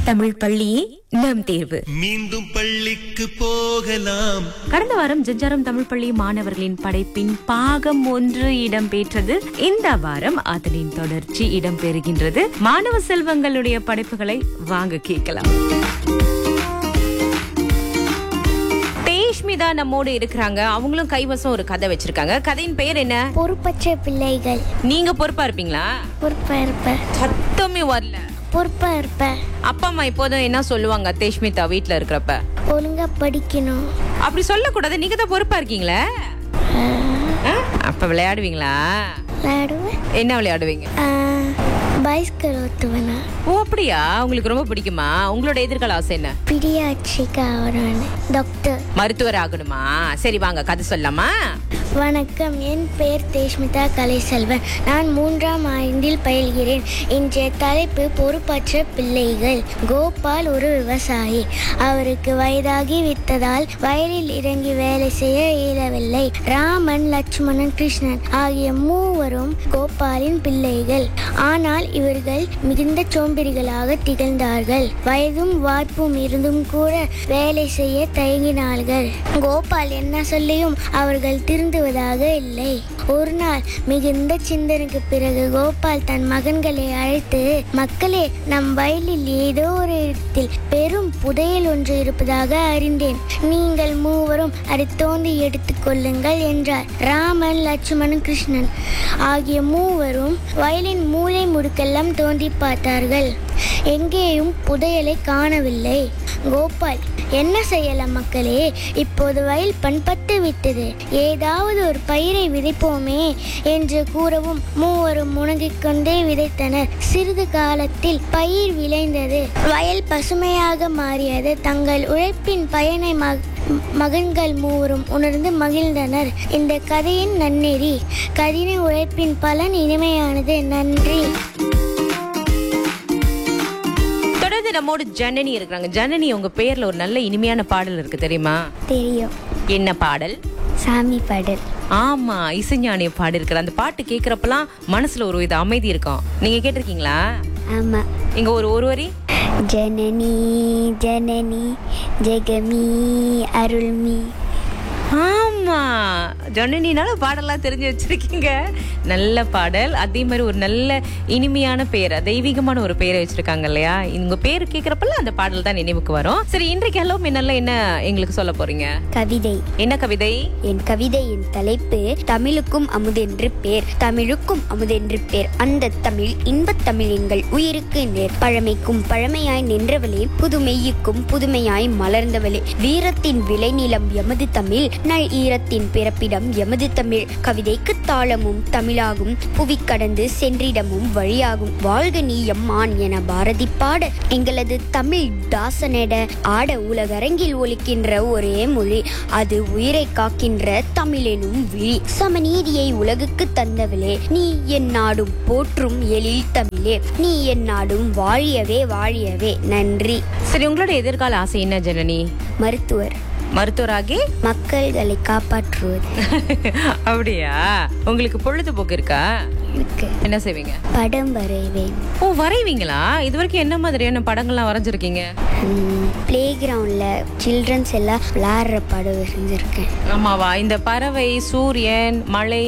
தமிழ் பள்ளியே நம் தேர்வு மீண்டும் பள்ளிக்கு போகலாம் கடந்த வாரம் ஜெஜாரம் தமிழ் பள்ளி மாணவர்களின் படைப்பின் பாகம் ஒன்று இடம்பெற்றது இந்த வாரம் அதனின் தொடர்ச்சி இடம்பெறுகின்றது மாணவ செல்வங்களுடைய படைப்புகளை வாங்க கேட்கலாம் தேஷ்மிதா நம்மோடு இருக்கிறாங்க அவங்களும் கைவசம் ஒரு கதை வச்சிருக்காங்க கதையின் பெயர் என்ன பொறுப்பற்ற பிள்ளைகள் நீங்க பொறுப்பா இருப்பீங்களா பொறுப்பா இருப்ப சத்தமே வரல பொறுப்பா இருப்ப அப்பா அம்மா இப்போதும் என்ன சொல்லுவாங்க தேஷ்மிதா வீட்ல இருக்கிறப்ப ஒழுங்கா படிக்கணும் அப்படி சொல்லக்கூடாது நீங்க தான் பொறுப்பா இருக்கீங்களே ஆ? அப்ப விளையாடுவீங்களா விளையாடுவேன் என்ன விளையாடுவீங்க பைஸ்கல் ஓட்டுவேனா ஓ அப்படியா உங்களுக்கு ரொம்ப பிடிக்குமா உங்களோட எதிர்கால ஆசை என்ன பிடியாட்சிக்கு ஆகிறேன் டாக்டர் மருத்துவர் ஆகணுமா சரி வாங்க கதை சொல்லலாமா வணக்கம் என் பெயர் தேஷ்மிதா கலைசெல்வன் நான் மூன்றாம் ஆண்டில் பயில்கிறேன் இன்றைய தலைப்பு பொறுப்பற்ற பிள்ளைகள் கோபால் ஒரு விவசாயி அவருக்கு வயதாகி விட்டதால் வயலில் இறங்கி வேலை செய்ய இயலவில்லை ராமன் லட்சுமணன் கிருஷ்ணன் ஆகிய மூவரும் கோபாலின் பிள்ளைகள் ஆனால் இவர்கள் மிகுந்த சோம்பேறிகளாக திகழ்ந்தார்கள் வயதும் வாய்ப்பும் இருந்தும் கூட வேலை செய்ய தயங்கினார்கள் கோபால் என்ன சொல்லியும் அவர்கள் திருந்துவதாக இல்லை ஒரு நாள் மிகுந்த சிந்தனைக்கு பிறகு கோபால் தன் மகன்களை அழைத்து மக்களே நம் வயலில் ஏதோ ஒரு இடத்தில் பெரும் புதையல் ஒன்று இருப்பதாக அறிந்தேன் நீங்கள் மூவரும் அதை தோண்டி எடுத்துக் கொள்ளுங்கள் என்றார் ராமன் லட்சுமணன் கிருஷ்ணன் ஆகிய மூவரும் வயலின் மூலை முடுக்கெல்லாம் தோண்டி பார்த்தார்கள் எங்கேயும் புதையலை காணவில்லை கோபால் என்ன செய்யலாம் மக்களே இப்போது வயல் பண்பட்டு விட்டது ஏதாவது ஒரு பயிரை விதைப்போமே என்று கூறவும் மூவரும் முணங்கிக் கொண்டே விதைத்தனர் சிறிது காலத்தில் பயிர் விளைந்தது வயல் பசுமையாக மாறியது தங்கள் உழைப்பின் பயனை மக மகன்கள் மூவரும் உணர்ந்து மகிழ்ந்தனர் இந்த கதையின் நன்னெறி கடின உழைப்பின் பலன் இனிமையானது நன்றி தொடர்ந்து நம்மோடு ஜனனி இருக்கிறாங்க ஜனனி உங்க பேர்ல ஒரு நல்ல இனிமையான பாடல் இருக்கு தெரியுமா தெரியும் என்ன பாடல் சாமி பாடல் ஆமா இசைஞானிய பாடி இருக்கிற அந்த பாட்டு கேக்குறப்பலாம் மனசுல ஒரு வித அமைதி இருக்கும் நீங்க கேட்டிருக்கீங்களா ஆமா இங்க ஒரு ஒரு வரி ஜனனி ஜனனி ஜெகமி அருள்மி ஆமா ஜனனினால பாடலாம் தெரிஞ்சு வச்சிருக்கீங்க நல்ல பாடல் அதே மாதிரி ஒரு நல்ல இனிமையான பேர் தெய்வீகமான ஒரு பேரை வச்சிருக்காங்க இல்லையா உங்க பேர் கேக்குறப்பெல்லாம் அந்த பாடல் தான் நினைவுக்கு வரும் சரி இன்றைக்கு ஹலோ மின்னல்ல என்ன எங்களுக்கு சொல்ல போறீங்க கவிதை என்ன கவிதை என் கவிதையின் தலைப்பு தமிழுக்கும் அமுதென்று பேர் தமிழுக்கும் அமுதென்று பேர் அந்த தமிழ் இன்பத் தமிழ் எங்கள் உயிருக்கு நேர் பழமைக்கும் பழமையாய் நின்றவளே புதுமையுக்கும் புதுமையாய் மலர்ந்தவளே வீரத்தின் விளைநிலம் எமது தமிழ் நல் ஈரத்தின் பிறப்பிடம் எமது தமிழ் கவிதைக்கு தாளமும் தமிழாகும் புவி கடந்து சென்றிடமும் வழியாகும் வாழ்க நீ எம்மான் என பாரதி பாட எங்களது தமிழ் தாசனிட ஆட உலகரங்கில் ஒலிக்கின்ற ஒரே மொழி அது உயிரை காக்கின்ற தமிழெனும் விழி சமநீதியை உலகுக்கு தந்தவளே நீ என் நாடும் போற்றும் எழில் தமிழே நீ என் நாடும் வாழியவே வாழியவே நன்றி சரி உங்களோட எதிர்கால ஆசை என்ன ஜனனி மருத்துவர் மருத்துவராகி மக்கள்களை காப்பாற்றுவது அப்படியா உங்களுக்கு பொழுதுபோக்கு இருக்கா இருக்கு என்ன செய்வீங்க படம் வரைவேன் ஓ வரைவீங்களா இது வரைக்கும் என்ன மாதிரியான படங்கள்லாம் வரைஞ்சிருக்கீங்க பிளே கிரவுண்டில் சில்ட்ரன்ஸ் எல்லாம் விளையாடுற படம் வரைஞ்சிருக்கேன் ஆமாவா இந்த பறவை சூரியன் மழை